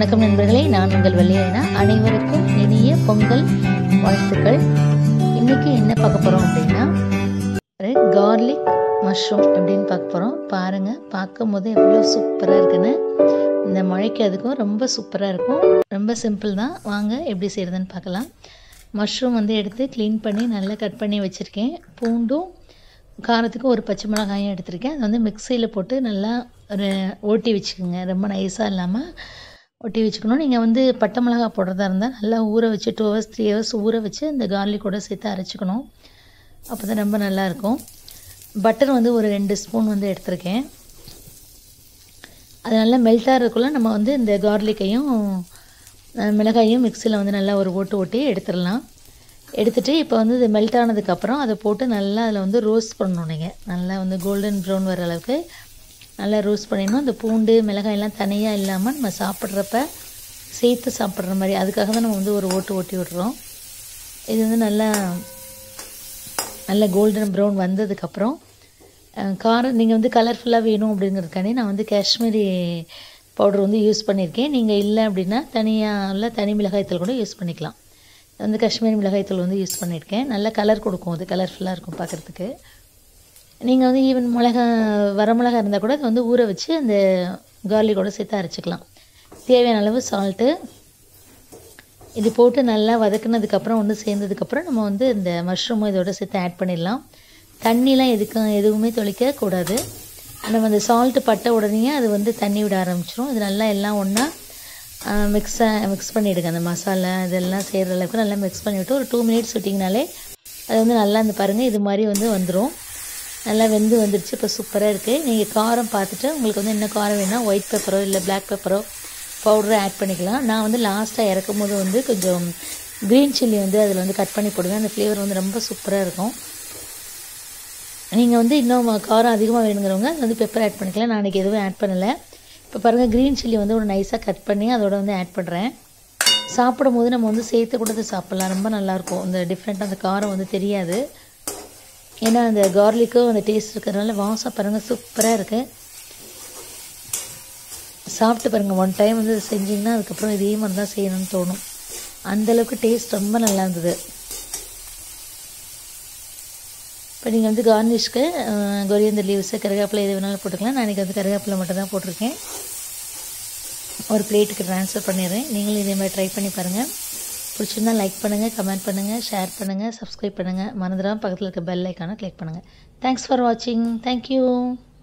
வணக்கம் நண்பர்களே நான் உங்கள் வெள்ளையனா அனைவருக்கும் இனிய பொங்கல் வாழ்த்துக்கள் இன்னைக்கு என்ன பார்க்க போகிறோம் அப்படின்னா கார்லிக் மஷ்ரூம் எப்படின்னு பார்க்க போகிறோம் பாருங்கள் பார்க்கும் போது எவ்வளோ சூப்பராக இருக்குன்னு இந்த மழைக்கு அதுக்கும் ரொம்ப சூப்பராக இருக்கும் ரொம்ப சிம்பிள் தான் வாங்க எப்படி செய்கிறதுன்னு பார்க்கலாம் மஷ்ரூம் வந்து எடுத்து க்ளீன் பண்ணி நல்லா கட் பண்ணி வச்சுருக்கேன் பூண்டும் காரத்துக்கு ஒரு பச்சை மிளகாயும் எடுத்திருக்கேன் அதை வந்து மிக்சியில் போட்டு நல்லா ஒரு ஓட்டி வச்சுக்கோங்க ரொம்ப நைஸாக இல்லாமல் ஒட்டி வச்சுக்கணும் நீங்கள் வந்து பட்டை மிளகா போடுறதா இருந்தால் நல்லா ஊற வச்சு டூ ஹவர்ஸ் த்ரீ ஹவர்ஸ் ஊற வச்சு இந்த கார்லிக்கோட சேர்த்து அரைச்சிக்கணும் அப்போ தான் ரொம்ப நல்லாயிருக்கும் பட்டர் வந்து ஒரு ரெண்டு ஸ்பூன் வந்து எடுத்திருக்கேன் அது நல்லா மெல்ட் ஆகிறதுக்குள்ளே நம்ம வந்து இந்த கார்லிக்கையும் மிளகாயும் மிக்சியில் வந்து நல்லா ஒரு ஓட்டு ஓட்டி எடுத்துடலாம் எடுத்துகிட்டு இப்போ வந்து இது மெல்ட் ஆனதுக்கப்புறம் அதை போட்டு நல்லா அதில் வந்து ரோஸ்ட் பண்ணணும் நீங்கள் நல்லா வந்து கோல்டன் ப்ரௌன் வர அளவுக்கு நல்லா ரோஸ்ட் பண்ணிடணும் அந்த பூண்டு மிளகாயெல்லாம் தனியாக இல்லாமல் நம்ம சாப்பிட்றப்ப சேர்த்து சாப்பிட்ற மாதிரி அதுக்காக தான் நம்ம வந்து ஒரு ஓட்டு ஓட்டி விட்றோம் இது வந்து நல்லா நல்ல கோல்டன் ப்ரௌன் வந்ததுக்கப்புறம் காரம் நீங்கள் வந்து கலர்ஃபுல்லாக வேணும் அப்படிங்கிறதுக்காண்டி நான் வந்து காஷ்மீரி பவுடர் வந்து யூஸ் பண்ணியிருக்கேன் நீங்கள் இல்லை அப்படின்னா தனியாக உள்ள தனி மிளகாய்த்தூள் கூட யூஸ் பண்ணிக்கலாம் வந்து காஷ்மீரி மிளகாய்த்தூள் வந்து யூஸ் பண்ணியிருக்கேன் நல்ல கலர் கொடுக்கும் அது கலர்ஃபுல்லாக இருக்கும் பார்க்குறதுக்கு நீங்கள் வந்து ஈவன் மிளகா வரமிளகா இருந்தால் கூட அதை வந்து ஊற வச்சு அந்த கார்லிக்கோட சேர்த்து அரைச்சிக்கலாம் தேவையான அளவு சால்ட்டு இது போட்டு நல்லா வதக்குனதுக்கப்புறம் வந்து சேர்ந்ததுக்கப்புறம் நம்ம வந்து இந்த மஷ்ரூமும் இதோட சேர்த்து ஆட் பண்ணிடலாம் தண்ணிலாம் எதுக்கும் எதுவுமே தொளிக்க கூடாது நம்ம அந்த சால்ட்டு பட்ட உடனே அது வந்து தண்ணி விட ஆரம்பிச்சிடும் இது நல்லா எல்லாம் ஒன்றா மிக்ஸாக மிக்ஸ் பண்ணிவிடுங்க அந்த மசாலா இதெல்லாம் செய்கிற அளவுக்கு நல்லா மிக்ஸ் பண்ணிவிட்டு ஒரு டூ மினிட்ஸ் விட்டிங்கனாலே அது வந்து நல்லா இந்த பாருங்கள் இது மாதிரி வந்து வந்துடும் நல்லா வெந்து வந்துருச்சு இப்போ சூப்பராக இருக்குது நீங்கள் காரம் பார்த்துட்டு உங்களுக்கு வந்து என்ன காரம் வேணும்னா ஒயிட் பெப்பரோ இல்லை பிளாக் பெப்பரோ பவுடரோ ஆட் பண்ணிக்கலாம் நான் வந்து லாஸ்ட்டாக இறக்கும் போது வந்து கொஞ்சம் க்ரீன் சில்லி வந்து அதில் வந்து கட் பண்ணி போடுவேன் அந்த ஃப்ளேவர் வந்து ரொம்ப சூப்பராக இருக்கும் நீங்கள் வந்து இன்னும் காரம் அதிகமாக வேணுங்கிறவங்க அது வந்து பெப்பர் ஆட் பண்ணிக்கலாம் நான் அன்றைக்கி எதுவும் ஆட் பண்ணலை இப்போ பாருங்கள் க்ரீன் சில்லி வந்து ஒரு நைஸாக கட் பண்ணி அதோட வந்து ஆட் பண்ணுறேன் சாப்பிடும் போது நம்ம வந்து சேர்த்து கூட சாப்பிட்லாம் ரொம்ப நல்லாயிருக்கும் இந்த டிஃப்ரெண்ட்டாக அந்த காரம் வந்து தெரியாது ஏன்னா அந்த கார்லிக்கும் அந்த டேஸ்ட் இருக்கிறதுனால வாசம் பாருங்கள் சூப்பராக இருக்குது சாப்பிட்டு பாருங்கள் ஒன் டைம் வந்து செஞ்சிங்கன்னா அதுக்கப்புறம் இதே மாதிரி தான் செய்யணும்னு தோணும் அந்தளவுக்கு டேஸ்ட் ரொம்ப நல்லா இருந்தது இப்போ நீங்கள் வந்து கார்னிஷ்க்கு கொரியந்தர் லீவ்ஸு கருவேப்பிலை எது வேணாலும் போட்டுக்கலாம் நான் இன்றைக்கி வந்து கருவேப்பிலை மட்டும் தான் போட்டிருக்கேன் ஒரு பிளேட்டுக்கு ட்ரான்ஸ்ஃபர் பண்ணிடுறேன் நீங்களும் இதே மாதிரி ட்ரை பண்ணி பாருங்கள் பிடிச்சிருந்தால் லைக் பண்ணுங்கள் கமெண்ட் பண்ணுங்கள் ஷேர் பண்ணுங்கள் சப்ஸ்கிரைப் பண்ணுங்கள் மறந்துடாமல் பக்கத்தில் இருக்க பெல் ஐக்கானை கிளிக் பண்ணுங்கள் தேங்க்ஸ் ஃபார் வாட்சிங் தேங்க்யூ